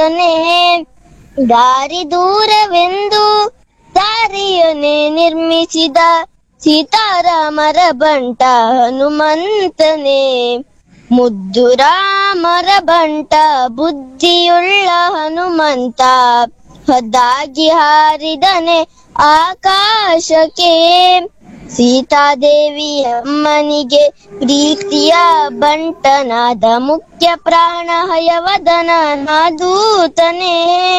ದೂತನೇ ದಾರಿ ದೂರವೆಂದು ದಾರಿಯನ್ನೇ ನಿರ್ಮಿಸಿದ ಸೀತಾರಾಮರ ಬಂಟ ಹನುಮಂತನೇ ಮುದ್ದು ರಾಮರ ಬಂಟ ಬುದ್ಧಿಯುಳ್ಳ ಹನುಮಂತ ಹದ್ದಾಗಿ ಹಾರಿದನೆ ಆಕಾಶಕ್ಕೆ ಸೀತಾದೇವಿ ಅಮ್ಮನಿಗೆ ಪ್ರೀತಿಯ ಬಂಟನಾದ ಮುಖ್ಯ ಪ್ರಾಣ ಹಯವದನ ದೂತನೇ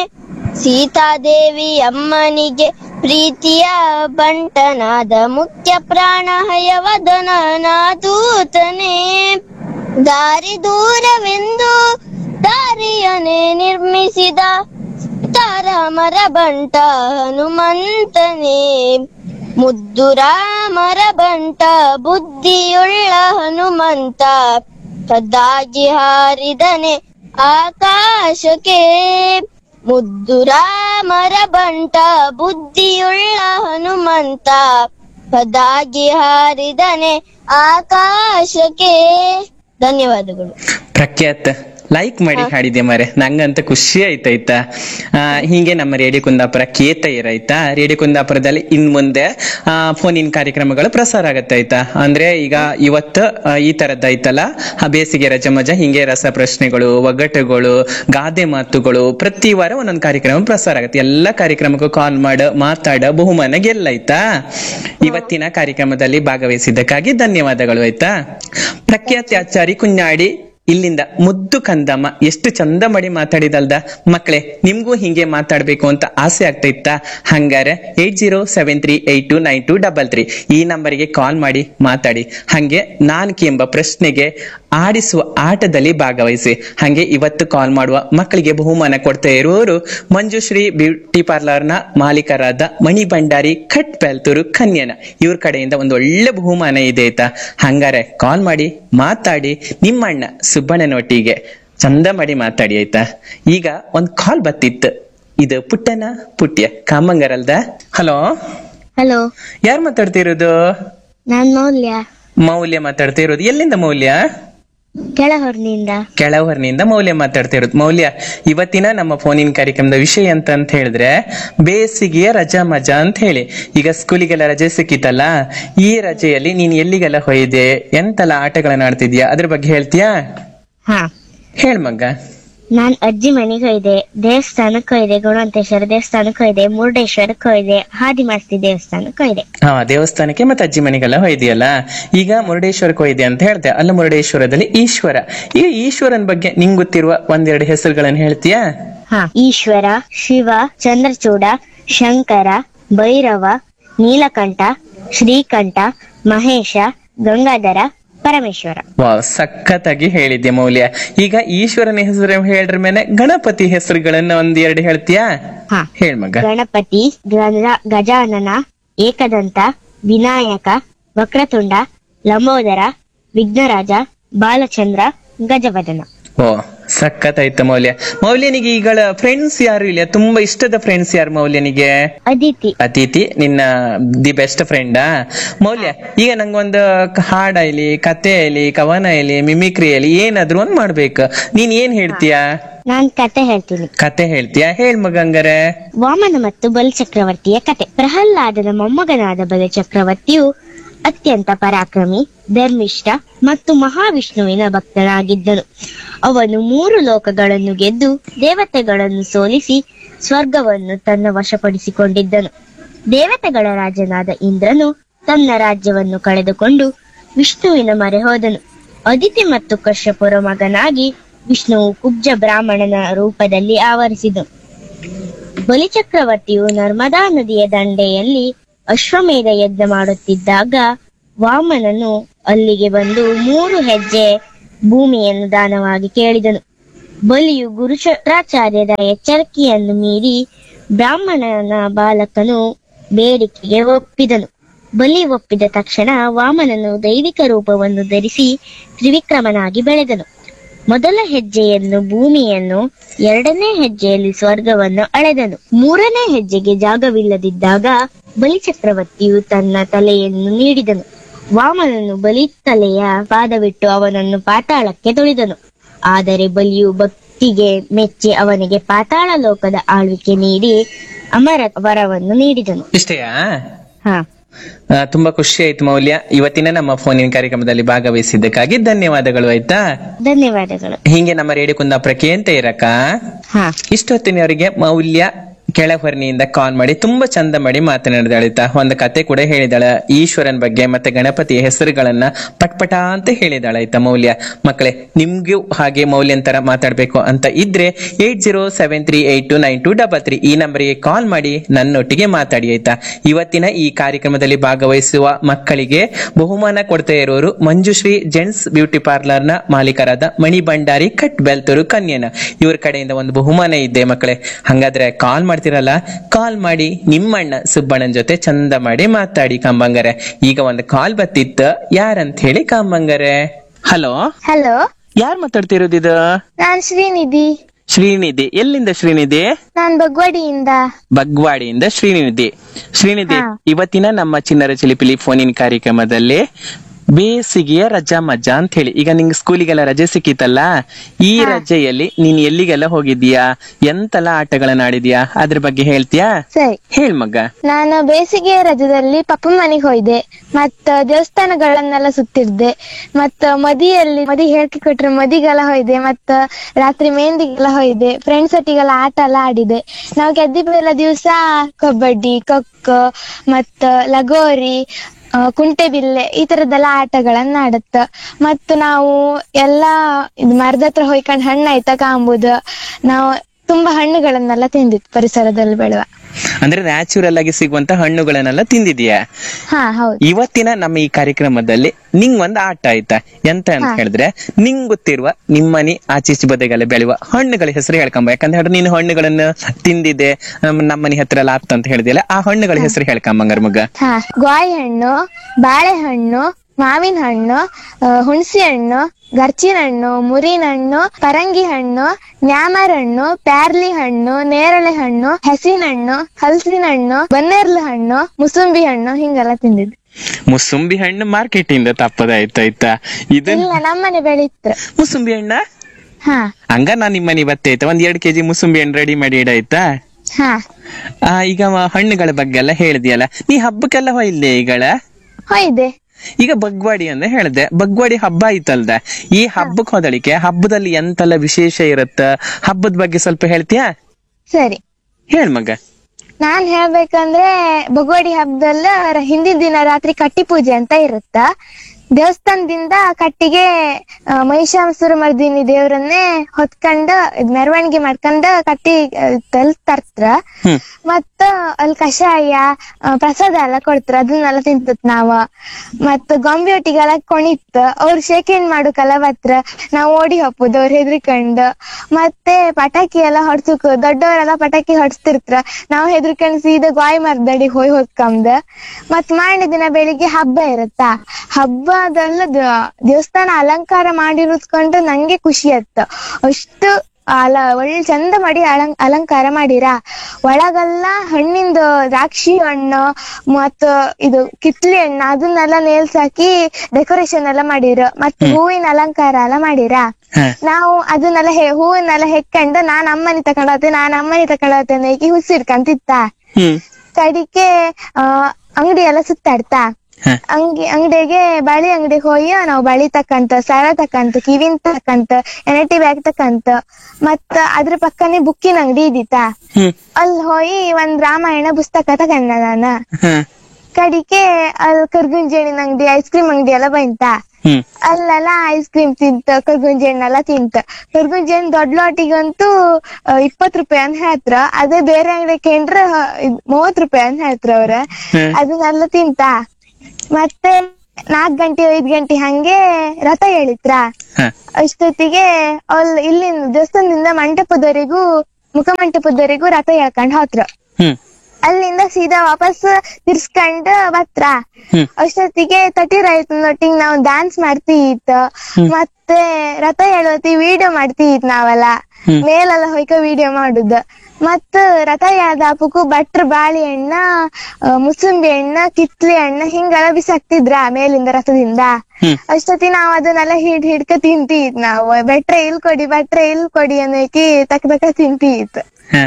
ಸೀತಾದೇವಿ ಅಮ್ಮನಿಗೆ ಪ್ರೀತಿಯ ಬಂಟನಾದ ಮುಖ್ಯ ಪ್ರಾಣ ಹಯವದನ ದೂತನೇ ದಾರಿ ದೂರವೆಂದು ದಾರಿಯನ್ನೇ ನಿರ್ಮಿಸಿದ ತಾರಾಮರ ಬಂಟ ಹನುಮಂತನೇ ಮುದ್ದು ರಾಮರ ಬಂಟ ಬುದ್ಧಿಯುಳ್ಳ ಹನುಮಂತ ಕದ್ದಾಗಿ ಹಾರಿದನೆ ಆಕಾಶಕ್ಕೆ ಮುದ್ದು ರಾಮರ ಬಂಟ ಬುದ್ಧಿಯುಳ್ಳ ಹನುಮಂತ ಕದ್ದಾಗಿ ಹಾರಿದನೆ ಆಕಾಶಕ್ಕೆ ಧನ್ಯವಾದಗಳು ಪ್ರಖ್ಯಾತ್ ಲೈಕ್ ಮಾಡಿ ಹಾಡಿದೆ ಮಾರೆ ನಂಗಂತ ಖುಷಿ ಆಯ್ತಾಯ್ತಾ ಆ, ಹೀಗೆ ನಮ್ಮ ರೇಡಿಯೋ ಕುಂದಾಪುರ ಕೇತ ಇರಾಯ್ತಾ ರೇಡಿಯೋ ಕುಂದಾಪುರದಲ್ಲಿ ಇನ್ ಮುಂದೆ ಫೋನ್ ಇನ್ ಕಾರ್ಯಕ್ರಮಗಳು ಪ್ರಸಾರ ಆಗತ್ತಾಯ್ತಾ ಅಂದ್ರೆ ಈಗ ಇವತ್ತು ಆ, ಈ ತರದ್ದಾಯ್ತಲ್ಲ ಆ ಬೇಸಿಗೆ ರಜೆ ಮಜಾ ಹಿಂಗೆ ರಸ ಪ್ರಶ್ನೆಗಳು ಒಗ್ಗಟ್ಟುಗಳು ಗಾದೆ ಮಾತುಗಳು ಪ್ರತಿ ವಾರ ಒಂದೊಂದು ಕಾರ್ಯಕ್ರಮ ಪ್ರಸಾರ ಆಗತ್ತೆ ಎಲ್ಲ ಕಾರ್ಯಕ್ರಮಕ್ಕೂ ಕಾಲ್ ಮಾಡ ಮಾತಾಡ ಬಹುಮಾನ ಗೆಲ್ಲಾಯ್ತಾ ಇವತ್ತಿನ ಕಾರ್ಯಕ್ರಮದಲ್ಲಿ ಭಾಗವಹಿಸಿದ್ದಕ್ಕಾಗಿ ಧನ್ಯವಾದಗಳು ಆಯ್ತಾ ಪ್ರಖ್ಯಾತಿ ಆಚಾರಿ ಕುഞ്ഞാಡಿ ಇಲ್ಲಿಂದ ಮುದ್ದು ಕಂದಮ್ಮ ಎಷ್ಟು ಚಂದ ಮಾಡಿ ಮಾತಾಡಿದಲ್ದ ಮಕ್ಕಳೇ ನಿಮ್ಗೂ ಹಿಂಗೆ ಮಾತಾಡ್ಬೇಕು ಅಂತ ಆಸೆ ಆಗ್ತಾ ಇತ್ತಾ ಹಂಗಾರೆ eight zero seven three eight two nine two double three ಈ ನಂಬರಿಗೆ ಕಾಲ್ ಮಾಡಿ ಮಾತಾಡಿ ಹಂಗೆ ನಾನ್ಕಿ ಎಂಬ ಪ್ರಶ್ನೆಗೆ ಆಡಿಸುವ ಆಟದಲ್ಲಿ ಭಾಗವಹಿಸಿ ಹಂಗೆ ಇವತ್ತು ಕಾಲ್ ಮಾಡುವ ಮಕ್ಕಳಿಗೆ ಬಹುಮಾನ ಕೊಡ್ತಾ ಇರುವವರು ಮಂಜುಶ್ರೀ ಬ್ಯೂಟಿ ಪಾರ್ಲರ್ ನ ಮಾಲೀಕರಾದ ಮಣಿ ಭಂಡಾರಿ ಖಟ್ ಬೆಲ್ತೂರು ಕನ್ಯನ ಇವ್ರ ಕಡೆಯಿಂದ ಒಂದು ಒಳ್ಳೆ ಬಹುಮಾನ ಇದೆ ಆಯ್ತಾ ಹಂಗಾರೆ ಕಾಲ್ ಮಾಡಿ ಮಾತಾಡಿ ನಿಮ್ಮಣ್ಣ ಸುಬ್ಬಣ್ಣನೊಟ್ಟಿಗೆ ಚಂದ ಮಾಡಿ ಮಾತಾಡಿ ಆಯ್ತಾ ಈಗ ಒಂದ್ ಕಾಲ್ ಬತ್ತಿತ್ತು ಇದು ಪುಟ್ಟನ ಪುಟ್ಯ ಕಾಮಂಗರಲ್ದ ಹಲೋ ಹಲೋ ಯಾರು ಮಾತಾಡ್ತಿರೋದು ನಾನ್ ಮೌಲ್ಯ ಮೌಲ್ಯ ಮಾತಾಡ್ತಿರೋದು ಎಲ್ಲಿಂದ ಮೌಲ್ಯ ಕೆಳಹೊರ್ನಿಂದ ಕೆಳವರ್ನಿಂದ ಮೌಲ್ಯ ಮಾತಾಡ್ತಿರೋದು ಮೌಲ್ಯ ಇವತ್ತಿನ ನಮ್ಮ ಫೋನಿನ ಕಾರ್ಯಕ್ರಮದ ವಿಷಯ ಅಂತ ಅಂತ ಹೇಳಿದ್ರೆ ಬೇಸಿಗೆಯ ರಜಾ ಮಜಾ ಅಂತ ಹೇಳಿ ಈಗ ಸ್ಕೂಲಿಗೆಲ್ಲ ರಜೆ ಸಿಕ್ಕಿತಲ್ಲ ಈ ರಜೆಯಲ್ಲಿ ನೀನ್ ಎಲ್ಲಿಗೆಲ್ಲ ಹೋಯ್ದೆ ಎಂತೆಲ್ಲ ಆಟಗಳನ್ನ ಆಡ್ತಿದ್ಯಾ ಅದ್ರ ಬಗ್ಗೆ ಹೇಳ್ತೀಯಾ ಹಾ ಹೇಳ್ ಮಗ್ಗ ನಾನ್ ಅಜ್ಜಿ ಮನೆಗೆ ಹೋಯ್ದೆ ದೇವಸ್ಥಾನಕ್ಕೆ ಹೋಯ್ದೆ ಗುಣವಂತೇಶ್ವರ ದೇವಸ್ಥಾನಕ್ಕೆ ಹೋಯ್ದೆ ಮುರುಡೇಶ್ವರಕ್ಕೆ ಹೋಯ್ದೆ ಹಾದಿಮಾಸ್ತಿ ದೇವಸ್ಥಾನಕ್ಕೆ ಹೋಯ್ದೆ ಹಾ ದೇವಸ್ಥಾನಕ್ಕೆ ಮತ್ತೆ ಅಜ್ಜಿ ಮನೆಗೆಲ್ಲ ಹೋಯ್ದಿಯಲ್ಲ ಈಗ ಮುರುಡೇಶ್ವರಕ್ಕೆ ಹೋಯ್ದೆ ಅಂತ ಹೇಳ್ದೆ ಅಲ್ಲ ಮುರುಡೇಶ್ವರದಲ್ಲಿ ಈಶ್ವರ ಈಗ ಈಶ್ವರನ್ ಬಗ್ಗೆ ನಿಂಗ್ ಗೊತ್ತಿರುವ ಒಂದೆರಡು ಹೆಸರುಗಳನ್ನ ಹೇಳ್ತೀಯಾ ಹಾ ಈಶ್ವರ ಶಿವ ಚಂದ್ರಚೂಡ ಶಂಕರ ಭೈರವ ನೀಲಕಂಠ ಶ್ರೀಕಂಠ ಮಹೇಶ ಗಂಗಾಧರ ಪರಮೇಶ್ವರ ವಾವ್ ಸಖತ್ತಾಗಿ ಹೇಳಿದ್ದೆ ಮೌಲ್ಯ ಈಗ ಈಶ್ವರನ ಹೆಸರು ಹೇಳ್ರ ಮೇಲೆ ಗಣಪತಿ ಹೆಸರುಗಳನ್ನ ಒಂದ್ ಎರಡು ಹೇಳ್ತೀಯಾ ಹಾ ಹೇಳ್ ಮಗ ಗಣಪತಿ ಗಜ- ಗಜಾನನ ಏಕದಂತ ವಿನಾಯಕ ವಕ್ರತುಂಡ ಲಂಬೋದರ ವಿಘ್ನರಾಜ ಬಾಲಚಂದ್ರ ಗಜವದನ ಓ ಸಖತ್ತಾಯ್ತು ಮೌಲ್ಯ ಮೌಲ್ಯನಿಗೆ ಈಗಳ ಫ್ರೆಂಡ್ಸ್ ಯಾರು ಇಲ್ಲ ತುಂಬಾ ಇಷ್ಟದ ಫ್ರೆಂಡ್ಸ್ ಯಾರು ಮೌಲ್ಯನಿಗೆ ಅದಿತಿ ಅತಿಥಿ ನಿನ್ನ ದಿ ಬೆಸ್ಟ್ ಫ್ರೆಂಡಾ ಮೌಲ್ಯ ಈಗ ನಂಗೊಂದು ಕ- ಹಾಡ ಇಲ್ಲಿ ಕತೆ ಇಲ್ಲಿ ಕವನ ಇಲ್ಲಿ ಮಿಮಿಕ್ರಿ ಇಲ್ಲಿ ಏನಾದ್ರು ಒಂದ್ ಮಾಡ್ಬೇಕು ನೀನ್ ಏನ್ ಹೇಳ್ತೀಯಾ ನಾನ್ ಕತೆ ಹೇಳ್ತೀನಿ ಕತೆ ಹೇಳ್ತೀಯಾ ಹೇಳ್ ಮಗ ಹಂಗಾರೆ ವಾಮನ ಮತ್ತು ಬಲಿಚಕ್ರವರ್ತಿಯ ಕತೆ ಪ್ರಹ್ಲಾದನ ಮೊಮ್ಮಗನಾದ ಬಲಿಚಕ್ರವರ್ತಿಯು ಅತ್ಯಂತ ಪರಾಕ್ರಮಿ ಧರ್ಮಿಷ್ಠ ಮತ್ತು ಮಹಾವಿಷ್ಣುವಿನ ಭಕ್ತನಾಗಿದ್ದನು ಅವನು ಮೂರು ಲೋಕಗಳನ್ನು ಗೆದ್ದು ದೇವತೆಗಳನ್ನು ಸೋಲಿಸಿ ಸ್ವರ್ಗವನ್ನು ತನ್ನ ವಶಪಡಿಸಿಕೊಂಡಿದ್ದನು ದೇವತೆಗಳ ರಾಜನಾದ ಇಂದ್ರನು ತನ್ನ ರಾಜ್ಯವನ್ನು ಕಳೆದುಕೊಂಡು ವಿಷ್ಣುವಿನ ಮೊರೆ ಹೋದನು ಅದಿತಿ ಮತ್ತು ಕಶ್ಯಪುರ ಮಗನಾಗಿ ವಿಷ್ಣುವು ಕುಬ್ಜ ಬ್ರಾಹ್ಮಣನ ರೂಪದಲ್ಲಿ ಆವರಿಸಿದನು ಬಲಿಚಕ್ರವರ್ತಿಯು ನರ್ಮದಾ ನದಿಯ ದಂಡೆಯಲ್ಲಿ ಅಶ್ವಮೇಧ ಯಜ್ಞ ಮಾಡುತ್ತಿದ್ದಾಗ ವಾಮನನು ಅಲ್ಲಿಗೆ ಬಂದು ಮೂರು ಹೆಜ್ಜೆ ಭೂಮಿಯನ್ನು ದಾನವಾಗಿ ಕೇಳಿದನು ಬಲಿಯು ಗುರುಶುಕ್ರಾಚಾರ್ಯರ ಎಚ್ಚರಿಕೆಯನ್ನು ಮೀರಿ ಬ್ರಾಹ್ಮಣನ ಬಾಲಕನು ಬೇಡಿಕೆಗೆ ಒಪ್ಪಿದನು ಬಲಿ ಒಪ್ಪಿದ ತಕ್ಷಣ ವಾಮನನು ದೈವಿಕ ರೂಪವನ್ನು ಧರಿಸಿ ತ್ರಿವಿಕ್ರಮನಾಗಿ ಬೆಳೆದನು ಮೊದಲ ಹೆಜ್ಜೆಯನ್ನು ಭೂಮಿಯನ್ನು ಎರಡನೇ ಹೆಜ್ಜೆಯಲ್ಲಿ ಸ್ವರ್ಗವನ್ನು ಅಳೆದನು ಮೂರನೇ ಹೆಜ್ಜೆಗೆ ಜಾಗವಿಲ್ಲದಿದ್ದಾಗ ಬಲಿಚಕ್ರವರ್ತಿಯು ತನ್ನ ತಲೆಯನ್ನು ನೀಡಿದನು ವಾಮನನು ಬಲಿ ತಲೆಯ ಪಾದವಿಟ್ಟು ಅವನನ್ನು ಪಾತಾಳಕ್ಕೆ ತುಳಿದನು ಆದರೆ ಬಲಿಯು ಭಕ್ತಿ ಹೀಗೆ ಮೆಚ್ಚಿ ಅವನಿಗೆ ಪಾತಾಳ ಲೋಕದ ಆಳ್ವಿಕೆ ನೀಡಿ ಅಮರ ವರವನ್ನು ನೀಡಿದನು ಇಷ್ಟೇಯಾ ಹಾ ಆ, ತುಂಬಾ ಖುಷಿ ಆಯ್ತು ಮೌಲ್ಯ ಇವತ್ತಿನ ನಮ್ಮ ಫೋನಿನ ಕಾರ್ಯಕ್ರಮದಲ್ಲಿ ಭಾಗವಹಿಸಿದ್ದಕ್ಕಾಗಿ ಧನ್ಯವಾದಗಳು ಆಯ್ತಾ ಧನ್ಯವಾದಗಳು ಹಿಂಗೆ ನಮ್ಮ ರೇಡಿಯೋ ಕುಂದಾಪುರಕ್ಕೆ ಅಂತ ಇರಕ್ಕ ಹಾ ಇಷ್ಟೊತ್ತಿನವರಿಗೆ ಮೌಲ್ಯ ಕೆಳಹೊರ್ನಿಯಿಂದ ಕಾಲ್ ಮಾಡಿ ತುಂಬಾ ಚಂದ ಮಾಡಿ ಮಾತನಾಡಿದಾಳಿತ ಒಂದು ಕತೆ ಕೂಡ ಹೇಳಿದಾಳ ಈಶ್ವರನ್ ಬಗ್ಗೆ ಮತ್ತೆ ಗಣಪತಿಯ ಹೆಸರುಗಳನ್ನ ಪಟ್ಪಟ ಅಂತ ಹೇಳಿದಾಳ ಆಯ್ತಾ ಮೌಲ್ಯ ಮಕ್ಕಳೇ ನಿಮ್ಗೂ ಹಾಗೆ ಮೌಲ್ಯನ್ ತರ ಮಾತಾಡ್ಬೇಕು ಅಂತ ಇದ್ರೆ eight zero seven three eight two nine two double three ಈ ನಂಬರ್ಗೆ ಕಾಲ್ ಮಾಡಿ ನನ್ನೊಟ್ಟಿಗೆ ಮಾತಾಡಿ ಆಯ್ತಾ ಇವತ್ತಿನ ಈ ಕಾರ್ಯಕ್ರಮದಲ್ಲಿ ಭಾಗವಹಿಸುವ ಮಕ್ಕಳಿಗೆ ಬಹುಮಾನ ಕೊಡ್ತಾ ಇರೋರು ಮಂಜುಶ್ರೀ ಜೆಂಟ್ಸ್ ಬ್ಯೂಟಿ ಪಾರ್ಲರ್ ನ ಮಾಲೀಕರಾದ ಮಣಿ ಭಂಡಾರಿ ಕಟ್ ಬೆಲ್ತೂರು ಕನ್ಯನ ಇವ್ರ ಕಡೆಯಿಂದ ಒಂದು ಬಹುಮಾನ ಇದೆ ಮಕ್ಕಳೇ ಹಂಗಾದ್ರೆ ಕಾಲ್ ಮಾಡ್ತಿರಲ್ಲ ಕಾಲ್ ಮಾಡಿ ನಿಮ್ಮಣ್ಣ ಸುಬ್ಬಣ್ಣನ್ ಜೊತೆ ಚಂದ ಮಾಡಿ ಮಾತಾಡಿ ಕಂಬಂಗರೆ ಈಗ ಒಂದು ಕಾಲ್ ಬತ್ತಿತ್ತು ಯಾರಂತ ಹೇಳಿ ಕಂಬಂಗರೆ ಹಲೋ ಹಲೋ ಯಾರ್ ಮಾತಾಡ್ತಿರೋದಿದು ನಾನ್ ಶ್ರೀನಿಧಿ ಶ್ರೀನಿಧಿ ಎಲ್ಲಿಂದ ಶ್ರೀನಿಧಿ ನಾನ್ ಬಗ್ವಾಡಿಯಿಂದ ಬಗ್ವಾಡಿಯಿಂದ ಶ್ರೀನಿಧಿ ಶ್ರೀನಿಧಿ ಹಾ. ಇವತ್ತಿನ ನಮ್ಮ ಚಿನ್ನರ ಚಿಲಿಪಿಲಿ ಫೋನಿನ ಕಾರ್ಯಕ್ರಮದಲ್ಲಿ ಬೇಸಿಗೆಯ ರಜಾ ಮಜಾ ಅಂತ ಹೇಳಿ ಈಗ ನಿಂಗೆ ಸ್ಕೂಲಿಗೆಲ್ಲ ರಜೆ ಸಿಕ್ಕಿತಲ್ಲ ಈ ರಜೆಯಲ್ಲಿ ನೀನ್ ಎಲ್ಲಿಗೆಲ್ಲ ಹೋಗಿದ್ಯಾ ಎಂತೆಲ್ಲ ಆಟಗಳನ್ನ ಆಡಿದ್ಯಾ ಅದ್ರ ಬಗ್ಗೆ ಹೇಳ್ತೀಯಾ ಸರಿ ಹೇಳ್ ಮಗ ನಾನು ಬೇಸಿಗೆ ರಜದಲ್ಲಿ ಪಪ್ಪ ಮನೆಗೆ ಹೋಯ್ದೆ ಮತ್ತ ದೇವಸ್ಥಾನಗಳನ್ನೆಲ್ಲ ಸುತ್ತಿರ್ದೆ ಮತ್ತ ಮದಿಯಲ್ಲಿ ಮದಿ ಹೇಳ್ಕೆ ಕೊಟ್ರೆ ಮದಿಗೆಲ್ಲ ಹೋಯ್ದೆ ಮತ್ತ ರಾತ್ರಿ ಮೆಹಂದಿಗೆಲ್ಲ ಹೋಯ್ದೆ ಫ್ರೆಂಡ್ಸ್ ಒಟ್ಟಿಗೆಲ್ಲ ಆಟ ಎಲ್ಲ ಆಡಿದೆ ನಾವು ಗೆದ್ದಿದ್ದೆಲ್ಲ ದಿವಸ ಕಬಡ್ಡಿ ಖೋಖೋ ಮತ್ತ ಲಗೋರಿ ಆ, ಕುಂಟೆಬಿಲ್ಲೆ ಈ ತರದ್ದೆಲ್ಲ ಆಟಗಳನ್ನ ಆಡತ್ತ ಮತ್ತು ನಾವು ಎಲ್ಲಾ ಇದು ಮರದ ಹತ್ರ ಹೋಯ್ಕೊಂಡು ಹಣ್ಣು ಆಯ್ತಾ ಕಾಂಬುದು ನಾವು ತುಂಬಾ ಹಣ್ಣುಗಳನ್ನೆಲ್ಲ ತಿಂದಿತ್ತು ಪರಿಸರದಲ್ಲಿ ಬೆಳೆಯುವ ಅಂದ್ರೆ ನ್ಯಾಚುರಲ್ ಆಗಿ ಸಿಗುವಂತ ಹಣ್ಣುಗಳನ್ನೆಲ್ಲ ತಿಂದಿದ್ಯಾ ಹಾ ಹೌದು ಇವತ್ತಿನ ನಮ್ಮ ಈ ಕಾರ್ಯಕ್ರಮದಲ್ಲಿ ನಿಂಗ್ ಒಂದ್ ಆಟ ಆಯ್ತಾ ಎಂತ ಅಂತ ಹೇಳಿದ್ರೆ ನಿಂಗ್ ಗೊತ್ತಿರುವ ನಿಮ್ಮನೆ ಆಚೀಚೆ ಬದಿಗೆಲ್ಲ ಬೆಳೆಯುವ ಹಣ್ಣುಗಳ ಹೆಸರು ಹೇಳ್ಕೊಂಬ ಯಾಕಂದ್ರೆ ಹೇಳಿದ್ರೆ ನೀನು ಹಣ್ಣುಗಳನ್ನು ತಿಂದಿದೆ ನಮ್- ನಮ್ಮನೆ ಹತ್ರ ಎಲ್ಲ ಆಗ್ತ ಅಂತ ಹೇಳಿದೆಯಲ್ಲ ಆ ಹಣ್ಣುಗಳ ಹೆಸರು ಹೇಳ್ಕೊಂಬಂಗಾರ ಮಗ ಹಾ ಗಾಯಿ ಹಣ್ಣು ಬಾಳೆಹಣ್ಣು ಮಾವಿನ ಹಣ್ಣು ಆ, ಹುಣಸೆ ಹಣ್ಣು ಗರ್ಚಿನ ಹಣ್ಣು ಮುರಿನ ಹಣ್ಣು ಪರಂಗಿ ಹಣ್ಣು ನ್ಯಾಮರ ಹಣ್ಣು ಪ್ಯಾರ್ಲಿ ಹಣ್ಣು ನೇರಳೆ ಹಣ್ಣು ಹಸಿನ ಹಣ್ಣು ಹಲಸಿನ ಹಣ್ಣು ಬನ್ನೇರ್ಲ ಹಣ್ಣು ಮುಸುಂಬಿ ಹಣ್ಣು ಹಿಂಗೆಲ್ಲ ತಿಂದಿದ್ದು ಮುಸುಂಬಿ ಹಣ್ಣು ಮಾರ್ಕೆಟ್ ಇಂದ ತಪ್ಪದಾಯ್ತಾಯ್ತಾ ಇದು ಇಲ್ಲ ನಮ್ಮನೆ ಬೆಳೀತ್ರ ಮುಸುಂಬಿ ಹಣ್ಣ ಹಾ ಹಂಗ ನಾನ್ ನಿಮ್ಮನೆ ಬತ್ತೈತೆ ಒಂದ್ ಎರಡ್ ಕೆಜಿ ಮುಸುಂಬಿ ಹಣ್ಣು ರೆಡಿ ಮಾಡಿ ಇಡಾಯ್ತಾ ಹಾ ಆ ಈಗ ಮ- ಹಣ್ಣುಗಳ ಬಗ್ಗೆ ಎಲ್ಲ ಹೇಳಿದ್ಯಲ್ಲ ನೀ ಹಬ್ಬಕ್ಕೆಲ್ಲ ಹೋಯ್ಲೆ ಈಗಳ ಹೊಯ್ದೆ ಈಗ ಬಗ್ವಾಡಿ ಅಂತ ಹೇಳ್ದೆ ಬಗ್ವಾಡಿ ಹಬ್ಬ ಐತಲ್ದ ಈ ಹಬ್ಬಕ್ಕೆ ಹೋದಳಿಕೆ ಹಬ್ಬದಲ್ಲಿ ಎಂತೆಲ್ಲ ವಿಶೇಷ ಇರುತ್ತ ಹಬ್ಬದ ಬಗ್ಗೆ ಸ್ವಲ್ಪ ಹೇಳ್ತೀಯಾ ಸರಿ ಹೇಳ್ ಮಗ ನಾನ್ ಹೇಳ್ಬೇಕಂದ್ರೆ ಬೊಗೋಡಿ ಹಬ್ಬದಲ್ಲ ರ- ಹಿಂದಿನ ದಿನ ರಾತ್ರಿ ಕಟ್ಟಿ ಪೂಜೆ ಅಂತ ಇರುತ್ತ ದೇವಸ್ಥಾನದಿಂದ ಕಟ್ಟಿಗೆ ಆ, ಮಹಿಷಾಸುರ ಮರ್ದಿನಿ ದೇವ್ರನ್ನೇ ಹೊತ್ಕೊಂಡ್ ಇದ್ ಮೆರವಣಿಗೆ ಮಾಡ್ಕೊಂಡ್ ಕಟ್ಟಿ ತಲ್ ತರ್ತ್ರ ಹ್ಮ್ ಮತ್ತ ಅಲ್ಲಿ ಕಷಾಯ ಆ, ಪ್ರಸಾದ ಎಲ್ಲ ಕೊಡ್ತಾರ ಅದನ್ನೆಲ್ಲ ತಿಂತತ್ ನಾವ ಮತ್ತ ಗೊಂಬೆ ಒಟ್ಟಿಗೆಲ್ಲ ಕುಣಿತ್ ಅವ್ರು ಶೇಖರಣೆ ಮಾಡು ಕಲವತ್ರ ನಾವ್ ಓಡಿ ಹಪ್ಪುದು ಅವ್ರ ಹೆದ್ರಿಕಂಡ್ ಮತ್ತೆ ಪಟಾಕಿ ಎಲ್ಲ ಹೊಡ್ಸಕ್ ದೊಡ್ಡವರೆಲ್ಲ ಪಟಾಕಿ ಹೊಡ್ಸ್ತಿರ್ತ್ರ ನಾವ್ ಹೆದ್ರಿಕಂಡ್ ಸೀದಾ ಗಾಯಿ ಮರದಡಿ ಹೋಯ್ ಹೊತ್ಕಂದ್ ಮತ್ ಮಾರನೇ ದಿನ ಬೆಳಿಗ್ಗೆ ಹಬ್ಬ ಇರತ್ತ ಹಬ್ಬದಲ್ಲ ದ- ದೇವಸ್ಥಾನ ಅಲಂಕಾರ ಮಾಡಿರೋದ್ ಕಂಡು ನಂಗೆ ಖುಷಿ ಆಯ್ತು ಅಷ್ಟು ಅಲ ಒಳ್ಳೆ ಚಂದ ಮಾಡಿ ಅಲಂ ಅಲಂಕಾರ ಮಾಡಿರ ಒಳಗೆಲ್ಲ ಹಣ್ಣಿಂದ ದ್ರಾಕ್ಷಿ ಹಣ್ಣು ಮತ್ತ ಇದು ಕಿತ್ಲಿ ಹಣ್ಣು ಅದನ್ನೆಲ್ಲ ನೇಲ್ಸ್ ಹಾಕಿ ಡೆಕೋರೇಷನ್ ಎಲ್ಲ ಮಾಡಿರ ಮತ್ತ ಹೂವಿನ ಅಲಂಕಾರ ಎಲ್ಲ ಮಾಡಿರ ಹ. ನಾವು ಅದನ್ನೆಲ್ಲ ಹೆ ಹೂವನ್ನೆಲ್ಲ ಹೆಕ್ಕಂಡು ನಾನ್ ಅಮ್ಮನಿ ತಕೊಂಡೋತೆ ನಾನ್ ಅಮ್ಮನಿ ತಕೊಂಡೋತೆ ನೇಕಿ ಹುಸಿರ್ಕಂತಿತ್ತ ಹ್ಮ್ ಕಡಿಕೆ ಆ ಅಂಗಡಿ ಎಲ್ಲ ಸುತ್ತಾಡ್ತಾ ಹ. ಅಂಗಿ ಅಂಗಡಿಗೆ ಬಳಿ ಅಂಗಡಿಗೆ ಹೋಗಿ ನಾವು ಬಳಿ ತಕ್ಕಂತ ಸರ ತಕ್ಕಂತ ಕಿವಿನ್ ತಕ್ಕಂತ ಎನಟಿ ಬ್ಯಾಗ್ ತಕ್ಕಂತ ಮತ್ತ ಅದ್ರ ಪಕ್ಕನೆ ಬುಕ್ಕಿನ ಅಂಗಡಿ ಇದ್ದಿತ್ತ ಹ್ಮ್ ಅಲ್ಲಿ ಹೋಗಿ ಒಂದ್ ರಾಮಾಯಣ ಪುಸ್ತಕ ತಕೊಂಡ ನಾನ ಹ. ಕಡಿಕೆ ಅಲ್ಲಿ ಕರ್ಗುಂಜೇಣಿನ ಅಂಗಡಿ ಐಸ್ ಕ್ರೀಮ್ ಅಂಗಡಿ ಎಲ್ಲ ಬಂತ ಹ್ಮ್ ಅಲ್ಲೆಲ್ಲ ಐಸ್ ಕ್ರೀಮ್ ತಿಂತ ಕರ್ಗುಂಜೆಣ್ಣೆಲ್ಲ ತಿಂತ ಕರ್ಗುಂಜೆಣ್ ದೊಡ್ಡ ಲೋಟಿಗಂತೂ ಇಪ್ಪತ್ ರೂಪಾಯಿ ಅಂತ ಹೇಳ್ತ್ರ ಅದೇ ಬೇರೆ ಅಂಗಡಿ ಕೇಂದ್ರ ಮೂವತ್ ರೂಪಾಯಿ ಅಂತ ಹೇಳ್ತ್ರ ಅವ್ರ ಹ್ಮ್. ಅದನ್ನೆಲ್ಲ ತಿಂತ ಮತ್ತೆ ನಾಕ್ ಗಂಟೆ ಐದ್ ಗಂಟೆ ಹಂಗೆ ರಥ ಹೇಳಿತ್ರ ಹ. ಅಷ್ಟೊತ್ತಿಗೆ ಅಲ್ಲಿ ಇಲ್ಲಿಂದ ದೇವಸ್ಥಾನದಿಂದ ಮಂಟಪದವರೆಗೂ ಮುಖಮಂಟಪದವರೆಗೂ ರಥ ಹೇಳ್ಕೊಂಡ್ ಹೋತ್ರ ಹ್ಮ್ ಅಲ್ಲಿಂದ ಸೀದಾ ವಾಪಸ್ ತಿರ್ಸ್ಕೊಂಡ್ ಬತ್ರ ಹ್ಮ್. ಅಷ್ಟೊತ್ತಿಗೆ ತಟಿ ರೈತನೊಟ್ಟಿಗೆ ನಾವು ಡ್ಯಾನ್ಸ್ ಮಾಡ್ತೀತ್ ಮತ್ತೆ ರಥ ಹೇಳೋತಿ ವಿಡಿಯೋ ಮಾಡ್ತೀತ್ ನಾವೆಲ್ಲ ಹ್ಮ್. ಮೇಲೆಲ್ಲ ಹೋಯ್ಕ ವಿಡಿಯೋ ಮಾಡುದು ಮತ್ತ ರಥಯಾದಾಪಕ್ಕೂ ಭಟ್ರ ಬಾಳೆಹಣ್ಣ ಆ, ಮುಸುಂಬಿ ಹಣ್ಣ ಕಿತ್ಲಿ ಹಣ್ಣ ಹಿಂಗೆಲ್ಲ ಬಿಸಾಕ್ತಿದ್ರ ಮೇಲಿಂದ ರಥದಿಂದ ಹ್ಮ್ ಅಷ್ಟೊತ್ತಿ ನಾವ್ ಅದನ್ನೆಲ್ಲ ಹಿಡ್ ಹಿಡ್ಕ ತಿಂತೀತ್ ನಾವು ಭಟ್ರೆ ಇಲ್ ಕೊಡಿ ಭಟ್ರೆ ಇಲ್ ಕೊಡಿ ಅನ್ನೋಕಿ ತಕ್ಕ ತಕ್ಕ ತಿಂತೀತ್ ಹ.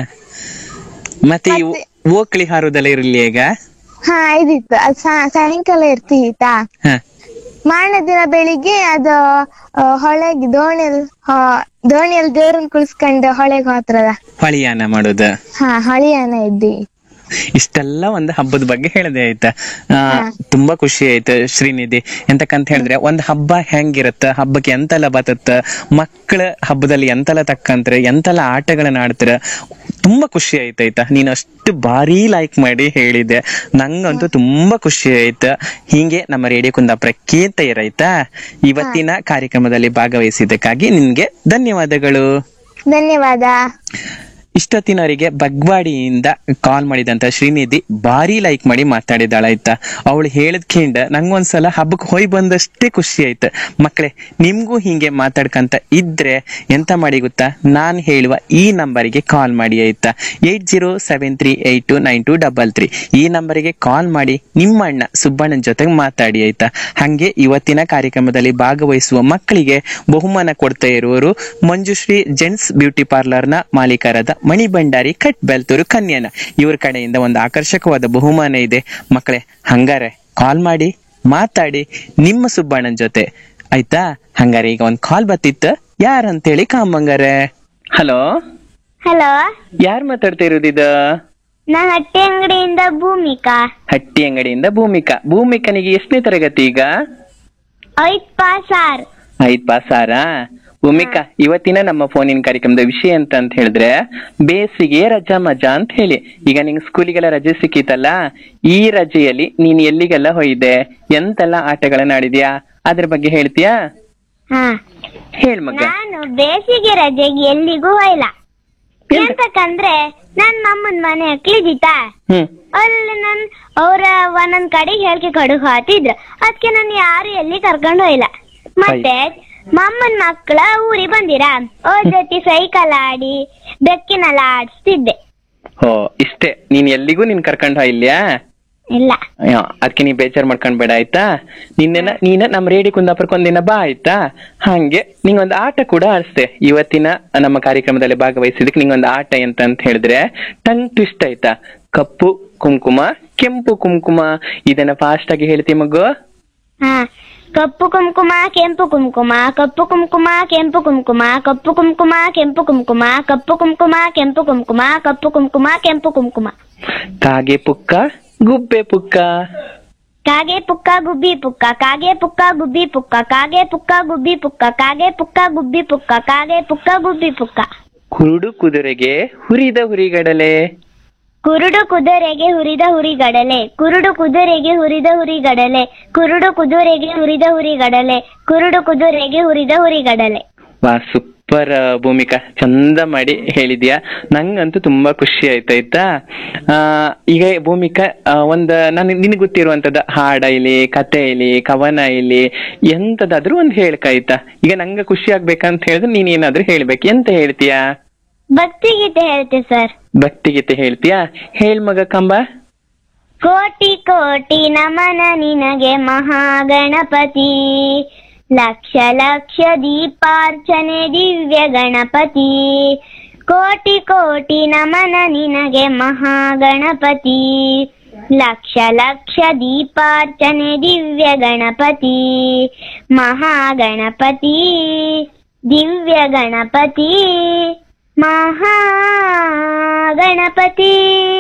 ಮತ್ತೆ ಈ ಓಕ್ಳಿ ಹಾರುದೆಲ್ಲ ಇರ್ಲಿ ಈಗ ಹಾ ಇದಿತ್ತು ಅದ್ ಸಾ- ಸಾಯಂಕಾಲ ಇರ್ತೀತಾ ಹ. ಮಾರನೇ ದಿನ ಬೆಳಿಗ್ಗೆ ಅದ ಆ, ಹೊಳೆಗ್ ದೋಣಿಯಲ್ ಹಾ- ದೋಣಿಯಲ್ ದೇವ್ರನ್ ಕುಳ್ಸ್ಕೊಂಡ್ ಹೊಳೆಗ್ ಹೋತ್ರದ ಹೊಳಿಯಾನ ಮಾಡುದು ಹಾ ಹೊಳಿಯನ ಇದ್ದಿ ಇಷ್ಟೆಲ್ಲ ಒಂದು ಹಬ್ಬದ ಬಗ್ಗೆ ಹೇಳಿದೆ ಆಯ್ತಾ ಆ, ತುಂಬಾ ಖುಷಿ ಆಯ್ತು ಶ್ರೀನಿಧಿ ಎಂತಕ್ಕಂತ ಹೇಳಿದ್ರೆ ಒಂದ್ ಹಬ್ಬ ಹೆಂಗಿರತ್ತ ಹಬ್ಬಕ್ಕೆ ಎಂತೆಲ್ಲ ಬತ್ತತ್ತ ಮಕ್ಕಳ ಹಬ್ಬದಲ್ಲಿ ಎಂತೆಲ್ಲ ತಕ್ಕಂತ್ರ ಎಂತೆಲ್ಲ ಆಟಗಳನ್ನ ಆಡ್ತಾರ ತುಂಬಾ ಖುಷಿ ಆಯ್ತು ಆಯ್ತಾ ನೀನು ಅಷ್ಟು ಭಾರಿ ಲೈಕ್ ಮಾಡಿ ಹೇಳಿದೆ ನಂಗಂತೂ ತುಂಬಾ ಖುಷಿ ಆಯ್ತು ಹೀಗೆ ನಮ್ಮ ರೇಡಿಯೋ ಕುಂದಾಪುರ ಕೇತ ಇರಾಯ್ತಾ ಇವತ್ತಿನ ಕಾರ್ಯಕ್ರಮದಲ್ಲಿ ಭಾಗವಹಿಸಿದ್ದಕ್ಕಾಗಿ ನಿನ್ಗೆ ಧನ್ಯವಾದಗಳು ಧನ್ಯವಾದ ಇಷ್ಟೊತ್ತಿನವರಿಗೆ ಬಗ್ವಾಡಿಯಿಂದ ಕಾಲ್ ಮಾಡಿದಂತ ಶ್ರೀನಿಧಿ ಭಾರಿ ಲೈಕ್ ಮಾಡಿ ಮಾತಾಡಿದಾಳ ಆಯ್ತಾ ಅವಳು ಹೇಳದ್ಕಿಂಡ ನಂಗೊಂದ್ಸಲ ಹಬ್ಬಕ್ಕೆ ಹೋಯ್ ಬಂದಷ್ಟೇ ಖುಷಿ ಆಯ್ತು ಮಕ್ಕಳೇ ನಿಮ್ಗೂ ಹಿಂಗೆ ಮಾತಾಡ್ಕಂತ ಇದ್ರೆ ಎಂತ ಮಾಡಿ ಗೊತ್ತಾ ನಾನ್ ಹೇಳುವ ಈ ನಂಬರಿಗೆ ಕಾಲ್ ಮಾಡಿ ಆಯ್ತಾ eight zero seven three eight two nine two double three ಈ ನಂಬರಿಗೆ ಕಾಲ್ ಮಾಡಿ ನಿಮ್ಮ ಅಣ್ಣ ಸುಬ್ಬಣ್ಣನ ಜೊತೆಗೆ ಮಾತಾಡಿ ಆಯ್ತಾ ಹಂಗೆ ಇವತ್ತಿನ ಕಾರ್ಯಕ್ರಮದಲ್ಲಿ ಭಾಗವಹಿಸುವ ಮಕ್ಕಳಿಗೆ ಬಹುಮಾನ ಕೊಡ್ತಾ ಇರುವವರು ಮಂಜುಶ್ರೀ ಜೆಂಟ್ಸ್ ಬ್ಯೂಟಿ ಪಾರ್ಲರ್ ನ ಮಾಲೀಕರಾದ ಮಣಿ ಭಂಡಾರಿ ಕಟ್ ಬೆಲ್ತೂರು ಕನ್ಯಾನ ಇವ್ರ ಕಡೆಯಿಂದ ಒಂದು ಆಕರ್ಷಕವಾದ ಬಹುಮಾನ ಇದೆ ಮಕ್ಕಳೇ ಹಂಗಾರೆ ಕಾಲ್ ಮಾಡಿ ಮಾತಾಡಿ ನಿಮ್ಮ ಸುಬ್ಬಣ್ಣನ ಜೊತೆ ಆಯ್ತಾ ಹಂಗಾರೆ ಈಗ ಒಂದ್ ಕಾಲ್ ಬತ್ತಿತ್ತು ಯಾರಂತೇಳಿ ಕಾಮಂಗಾರೆ ಹಲೋ ಹಲೋ ಯಾರ್ ಮಾತಾಡ್ತಾ ಇರೋದಿದ ನಾನ್ ಹಟ್ಟಿ ಅಂಗಡಿಯಿಂದ ಭೂಮಿಕಾ ಹಟ್ಟಿ ಅಂಗಡಿಯಿಂದ ಭೂಮಿಕಾ ಭೂಮಿಕನಿಗೆ ಎಷ್ಟನೇ ತರಗತಿ ಈಗ ಐತ್ ಪಾಸಾರ್ ಐದ್ ಪಾಸಾರಾ ಭೂಮಿಕಾ ಇವತ್ತಿನ ನಮ್ಮ ಫೋನಿನ ಕಾರ್ಯಕ್ರಮದ ವಿಷಯ ಅಂತ ಅಂತ ಹೇಳಿದ್ರೆ ಬೇಸಿಗೆ ರಜಾ ಮಜಾ ಅಂತ ಹೇಳಿ ಈಗ ನಿಂಗೆ ಸ್ಕೂಲಿಗೆಲ್ಲ ರಜೆ ಸಿಕ್ಕಿತಲ್ಲ ಈ ರಜೆಯಲ್ಲಿ ನೀನ್ ಎಲ್ಲಿಗೆಲ್ಲ ಹೋಯ್ದೆ ಎಂತೆಲ್ಲ ಆಟಗಳನ್ನ ಆಡಿದ್ಯಾ ಅದ್ರ ಬಗ್ಗೆ ಹೇಳ್ತೀಯಾ ಹಾ ಹೇಳ್ ಮಗ ನಾನು ಬೇಸಿಗೆ ರಜೆಗೆ ಎಲ್ಲಿಗೂ ಹೋಯ್ಲ ಎಂತಕ್ಕಂದ್ರೆ ನನ್ ಮಮ್ಮನ್ ಮನೆ ಹಕ್ಲಿದಿತಾ ಹ್ಮ್ ಅಲ್ಲಿ ನನ್ ಅವ್ರ ಒಂದೊಂದ್ ಕಡೆ ಹೇಳ್ಕೆ ಕಡು ಹಾತಿದ್ರು ಅದಕ್ಕೆ ನಾನು ಯಾರು ಎಲ್ಲಿ ಕರ್ಕೊಂಡು ಹೋಯ್ಲ ಮತ್ತೆ ಮಮ್ಮನ್ ಮಕ್ಳ ಊರಿಗೆ ಬಂದಿರಾ ಅವ್ರ ಜೊತೆ ಸೈಕಲ್ ಆಡಿ ಬೆಕ್ಕಿನೆಲ್ಲ ಆಡಿಸ್ತಿದ್ದೆ ಹೋ ಇಷ್ಟೇ ನೀನ್ ಎಲ್ಲಿಗೂ ನೀನ್ ಕರ್ಕೊಂಡ್ ಹೋಯ್ಲ್ಯಾ ಇಲ್ಲ ಅದಕ್ಕೆ ನೀ ಬೇಜಾರ್ ಮಾಡ್ಕೊಂಡ್ ಬೇಡ ಆಯ್ತಾ ನಿನ್ನೆನ ನೀನ ನಮ್ ರೇಡಿ ಕುಂದಾಪುರಕ್ಕೆ ಒಂದಿನ ಬಾ ಆಯ್ತಾ ಹಂಗೆ ನಿಂಗೊಂದು ಆಟ ಕೂಡ ಆಡಿಸ್ದೆ ಇವತ್ತಿನ ನಮ್ಮ ಕಾರ್ಯಕ್ರಮದಲ್ಲಿ ಭಾಗವಹಿಸಿದಕ್ಕೆ ನಿಂಗೊಂದು ಆಟ ಎಂತ ಅಂತ ಹೇಳಿದ್ರೆ ಟಂಗ್ ಟ್ವಿಸ್ಟ್ ಆಯ್ತಾ ಕಪ್ಪು ಕುಂಕುಮ ಕೆಂಪು ಕುಂಕುಮ ಇದನ್ನ ಫಾಸ್ಟ್ ಆಗಿ ಹೇಳ್ತಿ ಮಗು ಹಾ ಕಪ್ಪು ಕುಂಕುಮ ಕೆಂಪು ಕುಂಕುಮ ಕಪ್ಪು ಕುಂಕುಮ ಕೆಂಪು ಕುಂಕುಮ ಕಪ್ಪು ಕುಂಕುಮ ಕೆಂಪು ಕುಂಕುಮ ಕಪ್ಪು ಕುಂಕುಮ ಕೆಂಪು ಕುಂಕುಮ ಕಪ್ಪು ಕುಂಕುಮ ಕೆಂಪು ಕುಂಕುಮ ಕಾಗೆ ಪುಕ್ಕ ಗುಬ್ಬೆ ಪುಕ್ಕ ಕಾಗೆ ಪುಕ್ಕ ಗುಬ್ಬಿ ಪುಕ್ಕ ಕಾಗೆ ಪುಕ್ಕ ಗುಬ್ಬಿ ಪುಕ್ಕ ಕಾಗೆ ಪುಕ್ಕ ಗುಬ್ಬಿ ಪುಕ್ಕ ಕಾಗೆ ಪುಕ್ಕ ಗುಬ್ಬಿ ಪುಕ್ಕ ಕಾಗೆ ಪುಕ್ಕ ಗುಬ್ಬಿ ಪುಕ್ಕ ಕುರುಡು ಕುದುರೆಗೆ ಹುರಿದ ಹುರಿಗಡಲೆ ಕುರುಡು ಕುದುರೆಗೆ ಹುರಿದ ಹುರಿಗಡಲೆ ಕುರುಡು ಕುದುರೆಗೆ ಹುರಿದ ಹುರಿಗಡಲೆ ಕುರುಡು ಕುದುರೆಗೆ ಹುರಿದ ಹುರಿಗಡಲೆ ಕುರುಡು ಕುದುರೆಗೆ ಹುರಿದ ಹುರಿಗಡಲೆ ವಾ ಸೂಪರ್ ಭೂಮಿಕಾ ಚಂದ ಮಾಡಿ ಹೇಳಿದ್ಯಾ ನಂಗಂತೂ ತುಂಬಾ ಖುಷಿ ಆಯ್ತಾಯ್ತಾ ಆ ಈಗ ಭೂಮಿಕಾ ಆ, ಒಂದ್ ನನ್ ನಿನಗೆ ಗೊತ್ತಿರುವಂತದ ಹಾಡ ಇಲ್ಲಿ ಕತೆ ಇಲ್ಲಿ ಕವನ ಇಲ್ಲಿ ಎಂತದಾದ್ರೂ ಒಂದ್ ಹೇಳ್ಕಾಯ್ತಾ ಈಗ ನಂಗೆ ಖುಷಿ ಆಗ್ಬೇಕಂತ ಹೇಳಿದ್ರೆ ನೀನ್ ಏನಾದ್ರೂ ಹೇಳ್ಬೇಕು ಎಂತ ಹೇಳ್ತೀಯಾ ಭಕ್ತಿಗೀತೆ ಹೇಳ್ತೆ ಸರ್ ಭಕ್ತಿಗೀತೆ ಹೇಳ್ತೀಯಾ ಹೇಳ್ ಮಗ ಕಂಬ ಕೋಟಿ ಕೋಟಿ ನಮನ ನಿನಗೆ ಮಹಾಗಣಪತಿ ಲಕ್ಷ ಲಕ್ಷ ದೀಪಾರ್ಚನೆ ದಿವ್ಯ ಗಣಪತಿ ಕೋಟಿ ಕೋಟಿ ನಮನ ನಿನಗೆ ಮಹಾಗಣಪತಿ ಲಕ್ಷ ಲಕ್ಷ ದೀಪಾರ್ಚನೆ ದಿವ್ಯ ಗಣಪತಿ ಮಹಾಗಣಪತಿ ದಿವ್ಯ ಗಣಪತಿ ಮಹಾಗಣಪತಿ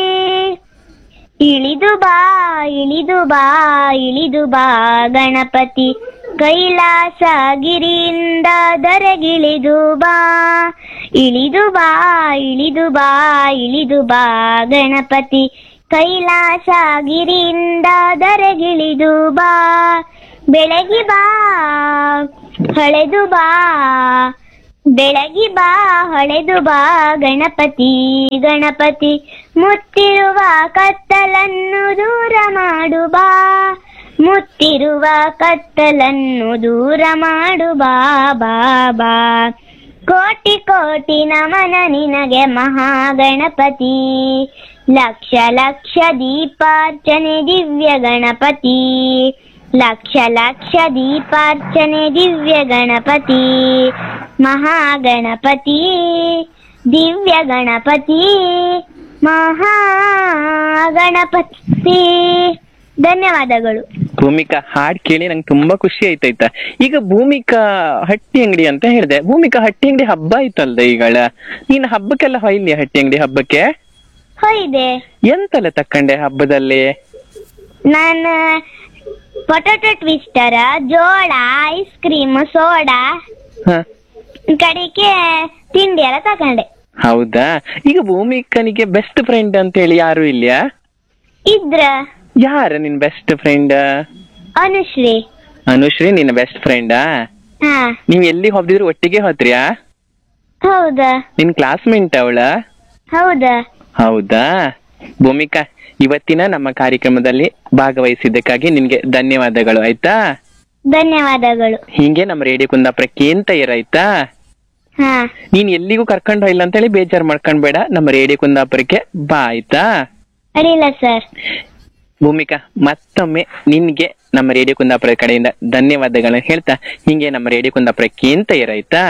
ಇಳಿದು ಬಾ ಇಳಿದು ಬಾ ಇಳಿದು ಬಾ ಗಣಪತಿ ಕೈಲಾಸ ಗಿರಿಯಿಂದ ದರೆಗಿಳಿದು ಬಾ ಇಳಿದು ಬಾ ಇಳಿದು ಬಾ ಇಳಿದು ಬಾ ಗಣಪತಿ ಕೈಲಾಸ ಗಿರಿಯಿಂದ ದರೆಗಿಳಿದು ಬಾ ಬೆಳಗಿ ಬಾ ಹೊಳೆದು ಬಾ ಬೆಳಗಿ ಬಾ ಹೊಳೆದು ಬಾ ಗಣಪತಿ ಗಣಪತಿ ಮುತ್ತಿರುವ ಕತ್ತಲನ್ನು ದೂರ ಮಾಡು ಬಾ ಮುತ್ತಿರುವ ಕತ್ತಲನ್ನು ದೂರ ಮಾಡು ಬಾ ಬಾ ಬಾ ಕೋಟಿ ಕೋಟಿ ನಮನ ನಿನಗೆ ಮಹಾಗಣಪತಿ ಲಕ್ಷ ಲಕ್ಷ ದೀಪಾರ್ಚನೆ ದಿವ್ಯ ಗಣಪತಿ ಲಕ್ಷ ಲಕ್ಷ ದೀಪಾರ್ಚನೆ ದಿವ್ಯ ಗಣಪತಿ ಮಹಾಗಣಪತಿ ದಿವ್ಯ ಗಣಪತಿ ಮಹಾಗಣಪತಿ ಧನ್ಯವಾದಗಳು ಭೂಮಿಕಾ ಹಾಡ್ ಕೇಳಿ ನಂಗೆ ತುಂಬಾ ಖುಷಿ ಆಯ್ತಾಯ್ತಾ ಈಗ ಭೂಮಿಕಾ ಹಟ್ಟಿ ಅಂಗಡಿ ಅಂತ ಹೇಳಿದೆ ಭೂಮಿಕಾ ಹಟ್ಟಿ ಅಂಗಡಿ ಹಬ್ಬ ಆಯ್ತಲ್ದ ಈಗಳ ನೀನ್ ಹಬ್ಬಕ್ಕೆಲ್ಲ ಹೊಯ್ಲಿ ಹಟ್ಟಿ ಅಂಗಡಿ ಹಬ್ಬಕ್ಕೆ ಹೋಯ್ದೆ ಎಂತೆಲ್ಲ ತಕ್ಕಂಡೆ ಹಬ್ಬದಲ್ಲಿ ನಾನು ಪೊಟೊಟೊ ಟ್ವಿಸ್ಟರ್ ಜೋಳ ಐಸ್ ಕ್ರೀಮ್ ಸೋಡಾ ಹ ಕಡೆಗೆ ತಿಂಡಿ ಎಲ್ಲ ತಕೊಂಡೆ ಹೌದಾ ಈಗ ಭೂಮಿಕನಿಗೆ ಬೆಸ್ಟ್ ಫ್ರೆಂಡ್ ಅಂತ ಹೇಳಿ ಯಾರು ಇಲ್ಯಾ ಇದ್ರ ಯಾರ ನಿನ್ ಬೆಸ್ಟ್ ಫ್ರೆಂಡ್ ಅನುಶ್ರೀ ಅನುಶ್ರೀ ನಿನ್ನ ಬೆಸ್ಟ್ ಫ್ರೆಂಡಾ ಹಾ ನೀವ್ ಎಲ್ಲಿ ಹೋಗ್ದಿದ್ರು ಒಟ್ಟಿಗೆ ಹೋದ್ರ್ಯಾ ಹೌದಾ ನಿನ್ ಕ್ಲಾಸ್ಮೇಟ್ ಅವಳ ಹೌದಾ ಹೌದಾ ಭೂಮಿಕಾ ಇವತ್ತಿನ ನಮ್ಮ ಕಾರ್ಯಕ್ರಮದಲ್ಲಿ ಭಾಗವಹಿಸಿದ್ದಕ್ಕಾಗಿ ನಿನ್ಗೆ ಧನ್ಯವಾದಗಳು ಆಯ್ತಾ ಧನ್ಯವಾದಗಳು ಹಿಂಗೆ ನಮ್ಮ ರೇಡಿಯೋ ಕುಂದಾಪುರ ಕೇಂತ ಇರಾಯ್ತಾ ಹಾ ನೀನ್ ಎಲ್ಲಿಗೂ ಕರ್ಕೊಂಡು ಹೋಗಿಲ್ಲ ಅಂತ ಹೇಳಿ ಬೇಜಾರ್ ಮಾಡ್ಕೊಂಡ್ಬೇಡ ನಮ್ಮ ರೇಡಿಯೋ ಕುಂದಾಪುರಕ್ಕೆ ಬಾ ಆಯ್ತಾ ಅಡಿಲ್ಲ ಸರ್ ಭೂಮಿಕಾ ಮತ್ತೊಮ್ಮೆ ನಿನ್ಗೆ ನಮ್ಮ ರೇಡಿಯೋ ಕುಂದಾಪುರ ಕಡೆಯಿಂದ ಧನ್ಯವಾದಗಳನ್ನ ಹೇಳ್ತಾ ಹಿಂಗೆ ನಮ್ಮ ರೇಡಿಯೋ ಕುಂದಾಪುರ ಕೇಂತ ಇರಾಯ್ತಾ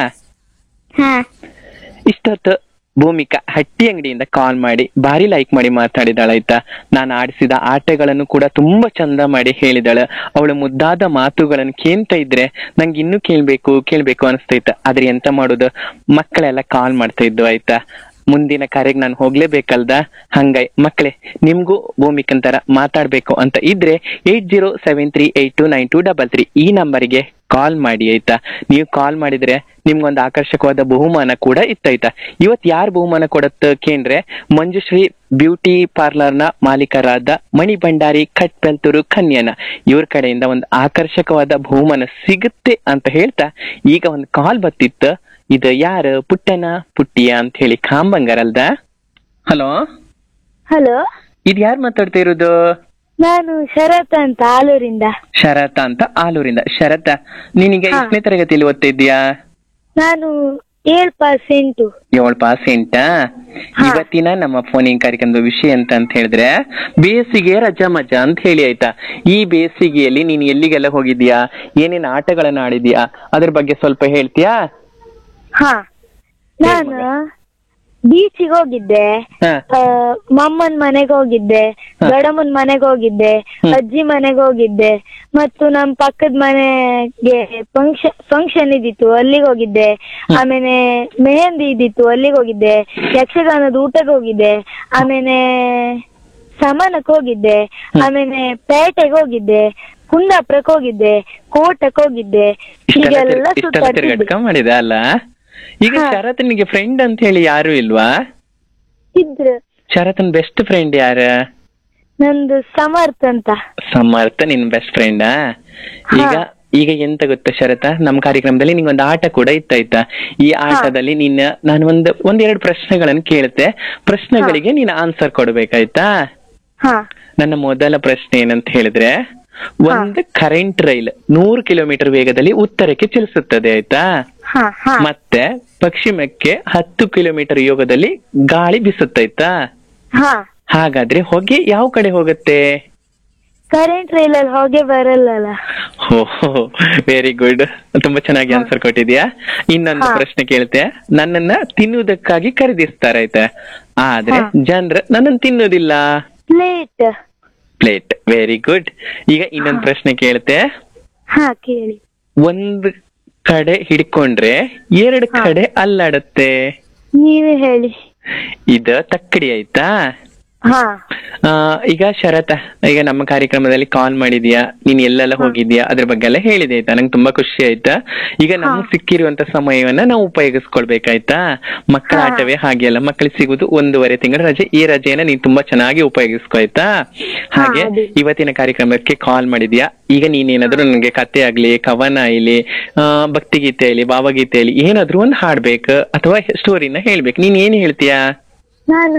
ಹಾ ಇಷ್ಟೊತ್ತು ಭೂಮಿಕಾ ಹಟ್ಟಿ ಅಂಗಡಿಯಿಂದ ಕಾಲ್ ಮಾಡಿ ಭಾರಿ ಲೈಕ್ ಮಾಡಿ ಮಾತಾಡಿದಾಳಾಯ್ತಾ ನಾನು ಆಡಿಸಿದ ಆಟಗಳನ್ನು ಕೂಡ ತುಂಬಾ ಚಂದ ಮಾಡಿ ಹೇಳಿದಾಳ ಅವಳ ಮುದ್ದಾದ ಮಾತುಗಳನ್ನು ಕೇಳ್ತಾ ಇದ್ರೆ ನಂಗೆ ಇನ್ನೂ ಕೇಳ್ಬೇಕು ಕೇಳ್ಬೇಕು ಅನಿಸ್ತೈತ ಆದ್ರೆ ಎಂತ ಮಾಡುದು ಮಕ್ಕಳೆಲ್ಲ ಕಾಲ್ ಮಾಡ್ತಾ ಇದ್ದು ಆಯ್ತಾ ಮುಂದಿನ ಕರೆಗೆ ನಾನು ಹೋಗ್ಲೇಬೇಕಲ್ದ ಹಂಗೈ ಮಕ್ಕಳೇ ನಿಮ್ಗೂ ಭೂಮಿಕಂತರ ಮಾತಾಡ್ಬೇಕು ಅಂತ ಇದ್ರೆ eight zero seven three eight two nine two double three ಈ ನಂಬರ್ಗೆ ಕಾಲ್ ಮಾಡಿ ಆಯ್ತಾ ನೀವು ಕಾಲ್ ಮಾಡಿದ್ರೆ ನಿಮ್ಗೊಂದು ಆಕರ್ಷಕವಾದ ಬಹುಮಾನ ಕೂಡ ಇತ್ತಾಯ್ತಾ ಇವತ್ ಯಾರ್ ಬಹುಮಾನ ಕೊಡತ್ತ ಕೇಂದ್ರೆ ಮಂಜುಶ್ರೀ ಬ್ಯೂಟಿ ಪಾರ್ಲರ್ ನ ಮಾಲೀಕರಾದ ಮಣಿ ಭಂಡಾರಿ ಕಟ್ಬೆಲ್ತೂರು ಕನ್ಯನ ಇವ್ರ ಕಡೆಯಿಂದ ಒಂದು ಆಕರ್ಷಕವಾದ ಬಹುಮಾನ ಸಿಗುತ್ತೆ ಅಂತ ಹೇಳ್ತಾ ಈಗ ಒಂದು ಕಾಲ್ ಬತ್ತಿತ್ತು ಇದು ಯಾರು ಪುಟ್ಟನ ಪುಟ್ಟಿಯ ಅಂತ ಹೇಳಿ ಕಾಂಬಂಗಾರಲ್ದ ಹಲೋ ಹಲೋ ಇದು ಯಾರು ಮಾತಾಡ್ತಾ ಇರೋದು ನಾನು ಶರತ್ ಅಂತ ಆಲೂರಿಂದ ಶರತ ಅಂತ ಆಲೂರಿಂದ ಶರತ ನೀನೀಗ ಹಾ. ಎಷ್ಟನೇ ತರಗತಿಯಲ್ಲಿ ಓದ್ತಾ ಇದ್ದೀಯಾ ನಾನು ಏಳ್ ಪರ್ಸೆಂಟು ಏಳು ಪಾಸೆಂಟ ಹಾ. ಇವತ್ತಿನ ನಮ್ಮ ಫೋನಿಂಗ್ ಕಾರ್ಯಕ್ರಮದ ವಿಷಯ ಅಂತ ಅಂತ ಹೇಳಿದ್ರೆ ಬೇಸಿಗೆ ರಜಾ ಮಜಾ ಅಂತ ಹೇಳಿ ಆಯ್ತಾ ಈ ಬೇಸಿಗೆಯಲ್ಲಿ ನೀನ್ ಎಲ್ಲಿಗೆಲ್ಲ ಹೋಗಿದ್ಯಾ ಏನೇನ್ ಆಟಗಳನ್ನ ಆಡಿದ್ಯಾ ಅದ್ರ ಬಗ್ಗೆ ಸ್ವಲ್ಪ ಹೇಳ್ತೀಯಾ ಹಾ ನಾನು ಬೀಚಿಗೆ ಹೋಗಿದ್ದೆ ಹಾ ಆ, ಮಮ್ಮನ್ ಮನೆಗೆ ಹೋಗಿದ್ದೆ ಹ. ದೊಡ್ಡಮ್ಮನ್ ಮನೆಗೆ ಹೋಗಿದ್ದೆ ಹ್ಮ್. ಅಜ್ಜಿ ಮನೆಗೆ ಹೋಗಿದ್ದೆ ಮತ್ತು ನಮ್ ಪಕ್ಕದ ಮನೆಗೆ ಫಂಕ್ಷನ್ ಫಂಕ್ಷನ್ ಇದ್ದಿತ್ತು ಅಲ್ಲಿಗೆ ಹೋಗಿದ್ದೆ ಆಮೇಲೆ ಮೆಹಂದಿ ಇದ್ದಿತ್ತು ಅಲ್ಲಿಗೆ ಹೋಗಿದ್ದೆ ಯಕ್ಷಗಾನದ ಊಟಕ್ಕೆ ಹೋಗಿದ್ದೆ ಆಮೇಲೆ ಸಮಾನಕ್ಕೆ ಹೋಗಿದ್ದೆ ಆಮೇಲೆ ಪೇಟೆಗೆ ಹೋಗಿದ್ದೆ ಕುಂದಾಪುರಕ್ಕೆ ಹೋಗಿದ್ದೆ ಕೋಟಕ್ಕೆ ಹೋಗಿದ್ದೆ ಇಷ್ಟೆಲ್ಲ ಹೀಗೆಲ್ಲ ತಿರ್ಗ- ಇಷ್ಟೆಲ್ಲ ಸುತ್ತಾಡ್ತಿದ್ದೆ ತಿರ್ಗಾಡ್ಕೊಂಡ್ ಮಾಡಿದ ಅಲ್ಲ ಈಗ ಹಾ. ಶರತ್ನಿಗೆ ಫ್ರೆಂಡ್ ಅಂತ ಹೇಳಿ ಯಾರು ಇಲ್ವಾ ಇದ್ರು ಶರತ್ನ ಬೆಸ್ಟ್ ಫ್ರೆಂಡ್ ಯಾರ ನಂದು ಸಮರ್ಥ ಅಂತ ಸಮರ್ಥ ನಿನ್ ಬೆಸ್ಟ್ ಫ್ರೆಂಡಾ ಈಗ ಹಾ. ಈಗ ಎಂತ ಗೊತ್ತಾ ಶರತ ನಮ್ ಕಾರ್ಯಕ್ರಮದಲ್ಲಿ ನಿಂಗೊಂದು ಆಟ ಕೂಡ ಇತ್ತಾಯ್ತಾ ಈ ಆಟದಲ್ಲಿ ನಿನ್ನ ನಾನು ಒಂದ್ ಒಂದೆರಡು ಪ್ರಶ್ನೆಗಳನ್ನು ಕೇಳುತ್ತೆ ಪ್ರಶ್ನೆಗಳಿಗೆ ನೀನು ಆನ್ಸರ್ ಕೊಡ್ಬೇಕಾಯ್ತಾ ಹಾ ನನ್ನ ಮೊದಲ ಪ್ರಶ್ನೆ ಏನಂತ ಹೇಳಿದ್ರೆ ಒಂದು ಕರೆಂಟ್ ರೈಲ್ ನೂರು ಕಿಲೋಮೀಟರ್ ವೇಗದಲ್ಲಿ ಉತ್ತರಕ್ಕೆ ಚಲಿಸುತ್ತದೆ ಆಯ್ತಾ ಹಾ ಹಾ ಮತ್ತೆ ಪಶ್ಚಿಮಕ್ಕೆ ಹತ್ತು ಕಿಲೋಮೀಟರ್ ಯೋಗದಲ್ಲಿ ಗಾಳಿ ಬೀಸುತ್ತಾಯ್ತಾ ಹಾ ಹಾಗಾದ್ರೆ ಹೊಗೆ ಯಾವ ಕಡೆ ಹೋಗುತ್ತೆ ಕರೆಂಟ್ ರೈಲ್ ಅಲ್ಲಿ ಹೋಗಿ ಬರಲ್ಲಲ್ಲ ವೆರಿ ಗುಡ್ ತುಂಬಾ ಚೆನ್ನಾಗಿ ಆನ್ಸರ್ ಕೊಟ್ಟಿದ್ಯಾ ಇನ್ನೊಂದು ಹಾ. ಪ್ರಶ್ನೆ ಕೇಳ್ತೆ ನನ್ನನ್ನ ತಿನ್ನುವುದಕ್ಕಾಗಿ ಖರೀದಿಸ್ತಾರೆ ಆಯ್ತಾ ಆದ್ರೆ ಹಾ. ಜನರು ನನ್ನನ್ನು ತಿನ್ನೋದಿಲ್ಲ ಪ್ಲೇಟ್ ಪ್ಲೇಟ್ ವೆರಿ ಗುಡ್ ಈಗ ಇನ್ನೊಂದು ಪ್ರಶ್ನೆ ಕೇಳ್ತೆ ಹಾ ಕೇಳಿ ಒಂದ್ ಕಡೆ ಹಿಡ್ಕೊಂಡ್ರೆ ಎರಡು ಹಾ. ಕಡೆ ಅಲ್ಲಾಡತ್ತೆ ನೀವೇ ಹೇಳಿ ಇದು ತಕ್ಕಡಿ ಆಯ್ತಾ ಹಾ ಆ, ಈಗ ಶರತ ಈಗ ನಮ್ಮ ಕಾರ್ಯಕ್ರಮದಲ್ಲಿ ಕಾಲ್ ಮಾಡಿದ್ಯಾ ನೀನ್ ಎಲ್ಲೆಲ್ಲ ಹೋಗಿದ್ಯಾ ಅದ್ರ ಬಗ್ಗೆ ಎಲ್ಲ ಹೇಳಿದೆ ಆಯ್ತಾ ನಂಗೆ ತುಂಬಾ ಖುಷಿ ಆಯ್ತಾ ಈಗ ನಮ್ಗೆ ಸಿಕ್ಕಿರುವಂತ ಸಮಯವನ್ನ ನಾವು ಉಪಯೋಗಿಸ್ಕೊಳ್ಬೇಕಾಯ್ತಾ ಮಕ್ಕಳ ಹಾ. ಆಟವೇ ಹಾಗೆ ಅಲ್ಲ ಮಕ್ಕಳಿಗೆ ಸಿಗುದು ಒಂದೂವರೆ ತಿಂಗಳ ರಜೆ ಈ ರಜೆಯನ್ನ ನೀನ್ ತುಂಬಾ ಚೆನ್ನಾಗಿ ಉಪಯೋಗಿಸ್ಕೊ ಆಯ್ತಾ ಹಾಗೆ ಅದೇ. ಇವತ್ತಿನ ಕಾರ್ಯಕ್ರಮಕ್ಕೆ ಕಾಲ್ ಮಾಡಿದ್ಯಾ ಈಗ ನೀನೇನಾದ್ರೂ ನನಗೆ ಕತೆ ಆಗ್ಲಿ ಕವನ ಆಗ್ಲಿ ಆ, ಭಕ್ತಿಗೀತೆ ಆಗ್ಲಿ ಭಾವಗೀತೆ ಆಗ್ಲಿ ಏನಾದ್ರೂ ಒಂದು ಹಾಡ್ಬೇಕು ಅಥವಾ ಸ್ಟೋರಿನ ಹೇಳ್ಬೇಕು ನೀನ್ ಏನ್ ಹೇಳ್ತೀಯಾ ನಾನು